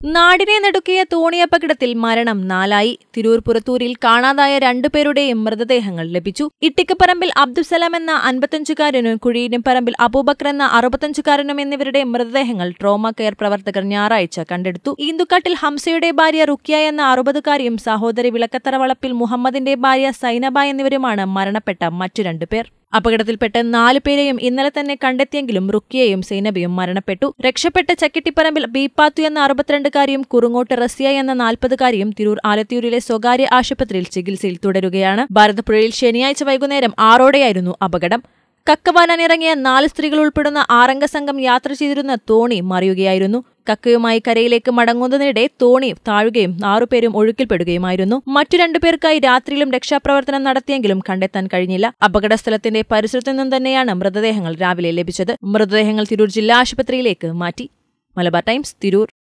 നാടിനെ നടുക്കിയ തോണിയപകടത്തിൽ മരണം നാലായി തിരൂർ പുറത്തൂരിൽ കാണാതായ രണ്ടുപേരുടെയും മൃതദേഹങ്ങൾ ലഭിച്ചു ഇട്ടിക്കപ്പറമ്പിൽ അബ്ദുസലാം എന്ന അൻപത്തഞ്ചുകാരനും കുഴിയിനുംപറമ്പിൽ അബൂബക്കർ എന്ന അറുപത്തഞ്ചുകാരനും എന്നിവരുടെ മൃതദേഹങ്ങൾ ട്രോമ കെയർ പ്രവർത്തകർ ഞായറാഴ്ച കണ്ടെടുത്തു ഈന്തുക്കാട്ടിൽ ഹംസയുടെ ഭാര്യ റുക്കിയ എന്ന അറുപതുകാരിയും സഹോദരി വിളക്കത്തറ വളപ്പിൽ മുഹമ്മദിന്റെ ഭാര്യ സൈനബ എന്നിവരുമാണ് മരണപ്പെട്ട മറ്റു രണ്ടുപേർ അപകടത്തിൽപ്പെട്ട് നാലു പേരെയും ഇന്നലെ തന്നെ കണ്ടെത്തിയെങ്കിലും റുക്കിയയും സൈനബയും മരണപ്പെട്ടു രക്ഷപ്പെട്ട ചക്കിട്ടിപ്പറമ്പിൽ ബീപ്പാത്തു എന്ന അറുപത്തിരണ്ടുകാരിയും കുറുങ്ങോട്ട് റസിയ എന്ന നാൽപ്പതുകാരിയും തിരൂർ ആലത്തിയൂരിലെ സ്വകാര്യ ആശുപത്രിയിൽ ചികിത്സയിൽ തുടരുകയാണ് ഭാരതപ്പുഴയിൽ ശനിയാഴ്ച വൈകുന്നേരം ആറോടെയായിരുന്നു അപകടം കക്കവാനാനിറങ്ങിയ നാല് സ്ത്രീകൾ ഉൾപ്പെടുന്ന ആറംഗ സംഘം യാത്ര ചെയ്തിരുന്ന തോണി മറിയുകയായിരുന്നു കക്കയുമായി കരയിലേക്ക് മടങ്ങുന്നതിനിടെ തോണി താഴുകയും ആറുപേരും ഒഴുക്കിൽപ്പെടുകയുമായിരുന്നു മറ്റു രണ്ടുപേർക്കായി രാത്രിയിലും രക്ഷാപ്രവർത്തനം നടത്തിയെങ്കിലും കണ്ടെത്താൻ കഴിഞ്ഞില്ല അപകടസ്ഥലത്തിന്റെ പരിസരത്തു നിന്നും തന്നെയാണ് മൃതദേഹങ്ങൾ രാവിലെ ലഭിച്ചത് മൃതദേഹങ്ങൾ തിരൂർ ജില്ലാ ആശുപത്രിയിലേക്ക് മാറ്റി മലബാർ ടൈംസ് തിരൂർ